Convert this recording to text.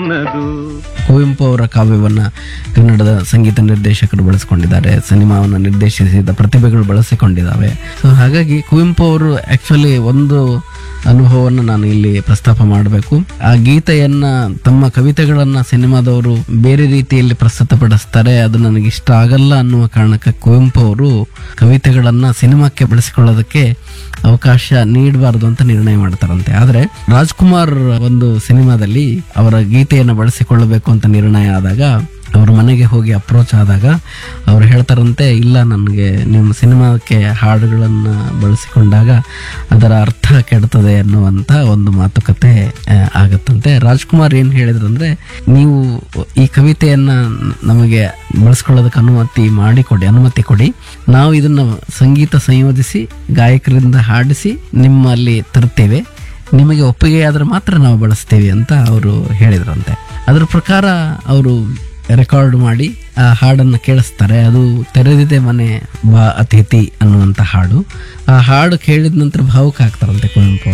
ಕುವೆಂಪು ಅವರ ಕಾವ್ಯವನ್ನ ಕನ್ನಡದ ಸಂಗೀತ ನಿರ್ದೇಶಕರು ಬಳಸಿಕೊಂಡಿದ್ದಾರೆ ಸಿನಿಮಾವನ್ನು ನಿರ್ದೇಶಿಸಿದ ಪ್ರತಿಭೆಗಳು ಬಳಸಿಕೊಂಡಿದ್ದಾವೆ ಸೊ ಹಾಗಾಗಿ ಕುವೆಂಪು ಅವರು ಆಕ್ಚುಲಿ ಒಂದು ಅನುಭವವನ್ನು ನಾನು ಇಲ್ಲಿ ಪ್ರಸ್ತಾಪ ಮಾಡಬೇಕು ಆ ಗೀತೆಯನ್ನ ತಮ್ಮ ಕವಿತೆಗಳನ್ನ ಸಿನಿಮಾದವರು ಬೇರೆ ರೀತಿಯಲ್ಲಿ ಪ್ರಸ್ತುತಪಡಿಸ್ತಾರೆ ಅದು ನನಗೆ ಇಷ್ಟ ಆಗಲ್ಲ ಅನ್ನುವ ಕಾರಣಕ್ಕೆ ಕುವೆಂಪು ಅವರು ಕವಿತೆಗಳನ್ನ ಸಿನಿಮಾಕ್ಕೆ ಬಳಸಿಕೊಳ್ಳೋದಕ್ಕೆ ಅವಕಾಶ ನೀಡಬಾರದು ಅಂತ ನಿರ್ಣಯ ಮಾಡ್ತಾರಂತೆ ಆದ್ರೆ ರಾಜ್ಕುಮಾರ್ ಒಂದು ಸಿನಿಮಾದಲ್ಲಿ ಅವರ ಗೀತೆಯನ್ನು ಬಳಸಿಕೊಳ್ಳಬೇಕು ಅಂತ ನಿರ್ಣಯ ಆದಾಗ ಅವ್ರ ಮನೆಗೆ ಹೋಗಿ ಅಪ್ರೋಚ್ ಆದಾಗ ಅವ್ರು ಹೇಳ್ತಾರಂತೆ ಇಲ್ಲ ನನಗೆ ನಿಮ್ಮ ಸಿನಿಮಾಕ್ಕೆ ಹಾಡುಗಳನ್ನು ಬಳಸಿಕೊಂಡಾಗ ಅದರ ಅರ್ಥ ಕೆಡ್ತದೆ ಅನ್ನುವಂಥ ಒಂದು ಮಾತುಕತೆ ಆ, ಆಗತ್ತಂತೆ ರಾಜ್ಕುಮಾರ್ ಏನು ಹೇಳಿದ್ರಂದ್ರೆ ನೀವು ಈ ಕವಿತೆಯನ್ನ ನಮಗೆ ಬಳಸ್ಕೊಳ್ಳೋದಕ್ಕೆ ಅನುಮತಿ ಮಾಡಿಕೊಡಿ ಅನುಮತಿ ಕೊಡಿ ನಾವು ಇದನ್ನ ಸಂಗೀತ ಸಂಯೋಜಿಸಿ ಗಾಯಕರಿಂದ ಹಾಡಿಸಿ ನಿಮ್ಮಲ್ಲಿ ತರ್ತೇವೆ ನಿಮಗೆ ಒಪ್ಪಿಗೆ ಆದ್ರೆ ಮಾತ್ರ ನಾವು ಬಳಸ್ತೀವಿ ಅಂತ ಅವರು ಹೇಳಿದ್ರಂತೆ ಅದ್ರ ಪ್ರಕಾರ ಅವರು ರೆಕಾರ್ಡ್ ಮಾಡಿ ಆ ಹಾಡನ್ನು ಕೇಳಿಸ್ತಾರೆ ಅದು ತೆರೆದಿದೆ ಮನೆ ಬಾ ಅತಿಥಿ ಅನ್ನುವಂಥ ಹಾಡು ಆ ಹಾಡು ಕೇಳಿದ ನಂತರ ಭಾವುಕ ಆಗ್ತಾರಂತೆ ಕುವೆಂಪು ಅವರು.